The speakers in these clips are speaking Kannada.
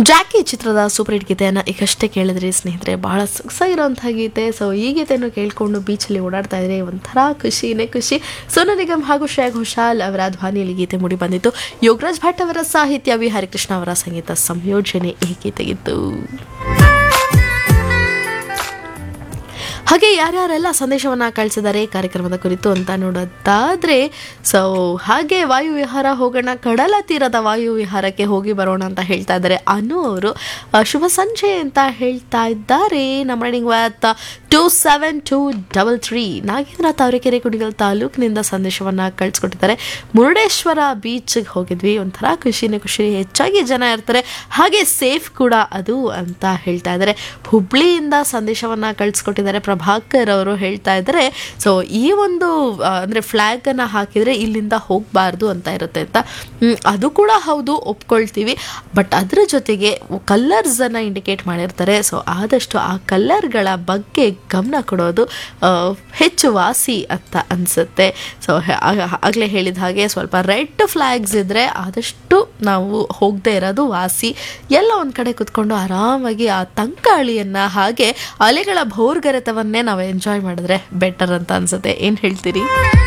ಜಾಕಿ ಚಿತ್ರದ ಸೂಪರ್ ಹಿಟ್ ಗೀತೆಯನ್ನು ಈಗಷ್ಟೇ ಕೇಳಿದ್ರಿ ಸ್ನೇಹಿತರೆ ಬಹಳ ಸೊಗಸಾಗಿರೋಂಥ ಗೀತೆ ಸೊ ಈ ಗೀತೆಯನ್ನು ಕೇಳಿಕೊಂಡು ಬೀಚಲ್ಲಿ ಓಡಾಡ್ತಾ ಇದ್ರೆ ಒಂಥರ ಖುಷಿನೇ ಖುಷಿ ಸೋನು ನಿಗಮ್ ಹಾಗೂ ಶ್ರೇಯಾ ಘೋಷಾಲ್ ಅವರ ಧ್ವನಿಯಲ್ಲಿ ಗೀತೆ ಮೂಡಿ ಬಂದಿತ್ತು ಯೋಗರಾಜ್ ಭಟ್ ಅವರ ಸಾಹಿತ್ಯ ವಿ ಹರಿಕೃಷ್ಣ ಅವರ ಸಂಗೀತ ಸಂಯೋಜನೆ ಈ ಗೀತೆಗಿತ್ತು ಹಾಗೆ ಯಾರ್ಯಾರೆಲ್ಲ ಸಂದೇಶವನ್ನು ಕಳಿಸಿದ್ದಾರೆ ಕಾರ್ಯಕ್ರಮದ ಕುರಿತು ಅಂತ ನೋಡೋದಾದ್ರೆ ಸೊ ಹಾಗೆ ವಾಯು ವಿಹಾರ ಹೋಗೋಣ ಕಡಲ ತೀರದ ವಾಯು ವಿಹಾರಕ್ಕೆ ಹೋಗಿ ಬರೋಣ ಅಂತ ಹೇಳ್ತಾ ಇದ್ದಾರೆ ಅನು ಅವರು ಆ, ಶುಭ ಸಂಜೆ ಅಂತ ಹೇಳ್ತಾ ಇದ್ದಾರೆ ನಮ್ಮ ರನ್ನಿಂಗ್ ವ್ಯಾತ್ two seven two double three Nagendra Tavarekere Kudigal ತಾಲೂಕಿನಿಂದ ಸಂದೇಶವನ್ನು ಕಳಿಸ್ಕೊಟ್ಟಿದ್ದಾರೆ ಮುರುಡೇಶ್ವರ ಬೀಚ್ಗೆ ಹೋಗಿದ್ವಿ ಒಂಥರ ಖುಷಿನೇ ಖುಷಿ ಹೆಚ್ಚಾಗಿ ಜನ ಇರ್ತಾರೆ ಹಾಗೆ ಸೇಫ್ ಕೂಡ ಅದು ಅಂತ ಹೇಳ್ತಾ ಇದ್ದಾರೆ ಹುಬ್ಳಿಯಿಂದ ಸಂದೇಶವನ್ನು ಕಳಿಸ್ಕೊಟ್ಟಿದ್ದಾರೆ ಪ್ರಭಾಕರ್ ಅವರು ಹೇಳ್ತಾ ಇದ್ದಾರೆ ಸೊ ಈ ಒಂದು ಆ, ಅಂದ್ರೆ ಫ್ಲಾಗ್ ಅನ್ನ ಹಾಕಿದ್ರೆ ಇಲ್ಲಿಂದ ಹೋಗಬಾರ್ದು ಅಂತ ಇರುತ್ತೆ ಅಂತ ಹ್ಮ್, ಅದು ಕೂಡ ಹೌದು ಒಪ್ಕೊಳ್ತೀವಿ ಬಟ್ ಅದ್ರ ಜೊತೆಗೆ ಕಲರ್ಸ್ ಅನ್ನ ಇಂಡಿಕೇಟ್ ಮಾಡಿರ್ತಾರೆ ಸೊ ಆದಷ್ಟು ಆ ಕಲರ್ಗಳ ಬಗ್ಗೆ ಗಮನ ಕೊಡೋದು ಆ, ಹೆಚ್ಚು ವಾಸಿ ಅಂತ ಅನ್ಸುತ್ತೆ ಸೊ ಆಗಲೇ ಹೇಳಿದ ಹಾಗೆ ಸ್ವಲ್ಪ ರೆಡ್ ಫ್ಲಾಗ್ಸ್ ಇದ್ರೆ ಆದಷ್ಟು ನಾವು ಹೋಗದೆ ಇರೋದು ವಾಸಿ ಎಲ್ಲ ಒಂದು ಕಡೆ ಕುತ್ಕೊಂಡು ಆರಾಮಾಗಿ ಆ ತಂಗಾಳಿಯನ್ನ ಹಾಗೆ ಅಲೆಗಳ ಭೋರ್ಗರೆತವನ್ನೇ ನಾವು ಎಂಜಾಯ್ ಮಾಡಿದ್ರೆ ಬೆಟರ್ ಅಂತ ಅನ್ಸುತ್ತೆ ಏನು ಹೇಳ್ತೀರಿ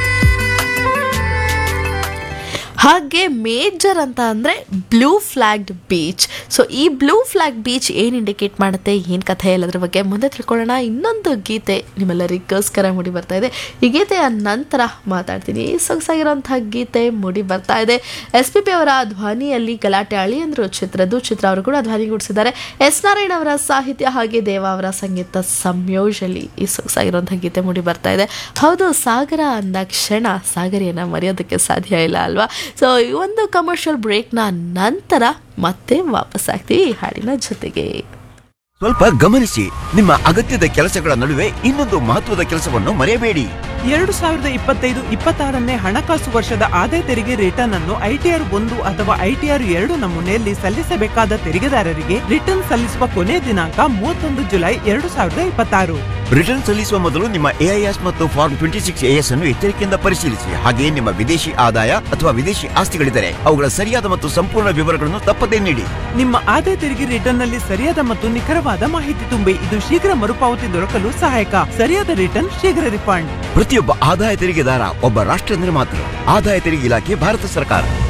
ಹಾಗೆ ಮೇಜರ್ ಅಂತ ಅಂದರೆ ಬ್ಲೂ ಫ್ಲಾಗ್ಡ್ ಬೀಚ್ ಸೊ ಈ ಬ್ಲೂ ಫ್ಲಾಗ್ ಬೀಚ್ ಏನು ಇಂಡಿಕೇಟ್ ಮಾಡುತ್ತೆ ಏನು ಕಥೆ ಎಲ್ಲದ್ರ ಬಗ್ಗೆ ಮುಂದೆ ತಿಳ್ಕೊಳ್ಳೋಣ ಇನ್ನೊಂದು ಗೀತೆ ನಿಮ್ಮೆಲ್ಲರಿಗೋಸ್ಕರ ಮೂಡಿ ಬರ್ತಾ ಇದೆ ಈ ಗೀತೆಯ ನಂತರ ಮಾತಾಡ್ತೀನಿ ಸೊಗಸಾಗಿರೋಂಥ ಗೀತೆ ಮೂಡಿ ಬರ್ತಾ ಇದೆ ಎಸ್ ಪಿ ಪಿ ಅವರ ಧ್ವನಿಯಲ್ಲಿ ಗಲಾಟೆ ಅಳಿಯಂದ್ರು ಚಿತ್ರದ್ದು ಚಿತ್ರ ಅವರು ಕೂಡ ಧ್ವನಿಗೂಡಿಸಿದ್ದಾರೆ ಎಸ್ ನಾರಾಯಣ ಅವರ ಸಾಹಿತ್ಯ ಹಾಗೆ ದೇವ ಅವರ ಸಂಗೀತ ಸಂಯೋಜಲಿ ಈ ಸೊಗಸಾಗಿರುವಂಥ ಗೀತೆ ಮೂಡಿ ಬರ್ತಾ ಇದೆ ಹೌದು ಸಾಗರ ಅಂದ ಕ್ಷಣ ಸಾಗರಿಯನ್ನ ಮರೆಯೋದಕ್ಕೆ ಸಾಧ್ಯ ಇಲ್ಲ ಅಲ್ವಾ ಸೊ ಈ ಒಂದು ಕಮರ್ಷಿಯಲ್ ಬ್ರೇಕ್ನ ನಂತರ ಮತ್ತೆ ವಾಪಸ್ ಆಗ್ತೀವಿ ಈ ಹಾಡಿನ ಜೊತೆಗೆ ಸ್ವಲ್ಪ ಗಮನಿಸಿ ನಿಮ್ಮ ಅಗತ್ಯದ ಕೆಲಸಗಳ ನಡುವೆ ಇನ್ನೊಂದು ಮಹತ್ವದ ಕೆಲಸವನ್ನು ಮರೆಯಬೇಡಿ ಎರಡು ಸಾವಿರದ ಇಪ್ಪತ್ತೈದು ಇಪ್ಪತ್ತಾರನೇ ಹಣಕಾಸು ವರ್ಷದ ಆದಾಯ ತೆರಿಗೆ ರಿಟರ್ನ್ ಅನ್ನು ಐಟಿಆರ್ ಒಂದು ಅಥವಾ ಐಟಿಆರ್ ಎರಡು ನಮೂನೆಯಲ್ಲಿ ಸಲ್ಲಿಸಬೇಕಾದ ತೆರಿಗೆದಾರರಿಗೆ ರಿಟರ್ನ್ ಸಲ್ಲಿಸುವ ಕೊನೆ ದಿನಾಂಕ ಮೂವತ್ತೊಂದು ಜುಲೈ ಎರಡು ಸಾವಿರದ ಇಪ್ಪತ್ತಾರು ರಿಟರ್ನ್ ಸಲ್ಲಿಸುವ ಮೊದಲು ನಿಮ್ಮ ಎಐಎಸ್ ಮತ್ತು ಫಾರ್ಮ್ ಟ್ವೆಂಟಿ ಸಿಕ್ಸ್ ಎಎಸ್ ಅನ್ನು ಎಚ್ಚರಿಕೆಯಿಂದ ಪರಿಶೀಲಿಸಿ ಹಾಗೆಯೇ ನಿಮ್ಮ ವಿದೇಶಿ ಆದಾಯ ಅಥವಾ ವಿದೇಶಿ ಆಸ್ತಿಗಳಿದ್ದರೆ ಅವುಗಳ ಸರಿಯಾದ ಮತ್ತು ಸಂಪೂರ್ಣ ವಿವರಗಳನ್ನು ತಪ್ಪದೇ ನೀಡಿ ನಿಮ್ಮ ಆದಾಯ ತೆರಿಗೆ ರಿಟರ್ನ್ ನಲ್ಲಿ ಸರಿಯಾದ ಮತ್ತು ನಿಖರವಾದ ಮಾಹಿತಿ ತುಂಬಿ ಇದು ಶೀಘ್ರ ಮರುಪಾವತಿ ದೊರಕಲು ಸಹಾಯಕ ಸರಿಯಾದ ರಿಟರ್ನ್ ಶೀಘ್ರ ರಿಫಂಡ್ ಪ್ರತಿಯೊಬ್ಬ ಆದಾಯ ತೆರಿಗೆದಾರ ಒಬ್ಬ ರಾಷ್ಟ್ರ ನಿರ್ಮಾತೃ ಆದಾಯ ತೆರಿಗೆ ಇಲಾಖೆ ಭಾರತ ಸರ್ಕಾರ